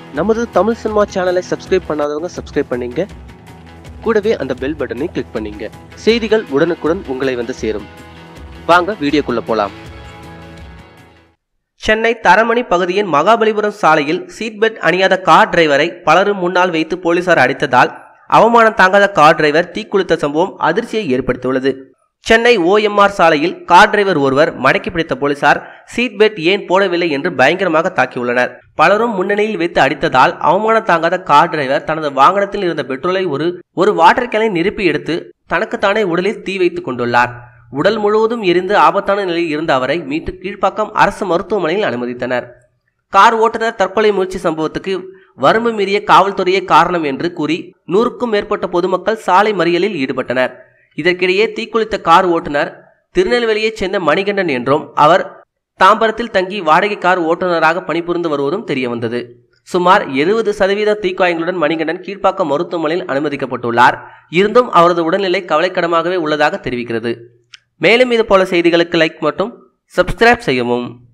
நமது தமிழ் சினிமா சேனலை சப்ஸ்கிரைப் பண்ணாதவங்க சப்ஸ்கிரைப் பண்ணீங்க கூடவே அந்த பெல் பட்டனை கிளிக் பண்ணீங்க செய்திகள் உடனுக்குடன் உங்களை வந்து சேரும் வாங்க வீடியோக்குள்ள போலாம் சென்னை தரமணி பகுதியின் மகாபலிபுரம் சாலையில் சீட் பெல்ட் அணியாத கார் டிரைவரை பலரும் முன்னால் வைத்து போலீசார் அடித்ததால் அவமானம் தாங்காத கார் டிரைவர் தீக்குளித்த சம்பவம் அதிர்ச்சியை ஏற்படுத்தியுள்ளது சென்னை ஓஎம்ஆர் சாலையில் கார் டிரைவர் ஒருவர் மடக்கி பிடித்த போலீசார் சீட் பெல்ட் ஏன் போடவில்லை என்று பயங்கரமாக தாக்கியுள்ளனர் பலரும் முன்னணியில் வைத்து அடித்ததால் அவமானம் தாங்காத கார் டிரைவர் தனது வாகனத்தில் இருந்த பெட்ரோலை ஒரு ஒரு வாட்டர் கேனை நிரப்பி எடுத்து தனக்குத்தானே உடலில் தீ வைத்துக் கொண்டுள்ளார் உடல் முழுவதும் எரிந்து ஆபத்தான நிலையில் இருந்த அவரை மீட்டு கீழ்ப்பாக்கம் அரசு மருத்துவமனையில் அனுமதித்தனர் கார் ஓட்டுநர் தற்கொலை முயற்சி சம்பவத்துக்கு வரம்பு மீறிய காவல்துறையே காரணம் என்று கூறி நூறுக்கும் மேற்பட்ட பொதுமக்கள் சாலை மறியலில் ஈடுபட்டனர் இதற்கிடையே தீக்குளித்த கார் ஓட்டுநர் திருநெல்வேலியைச் சேர்ந்த மணிகண்டன் என்றும் அவர் தாம்பரத்தில் தங்கி வாடகை கார் ஓட்டுநராக பணிபுரிந்து வருவதும் தெரியவந்தது சுமார் எழுபது சதவீத தீக்காயங்களுடன் மணிகண்டன் கீழ்ப்பாக்கம் மருத்துவமனையில் அனுமதிக்கப்பட்டுள்ளார் இருந்தும் அவரது உடல்நிலை கவலைக்கிடமாகவே உள்ளதாக தெரிவிக்கிறது மேலும் இது போல செய்திகளுக்கு லைக் மற்றும் சப்ஸ்கிரைப் செய்யவும்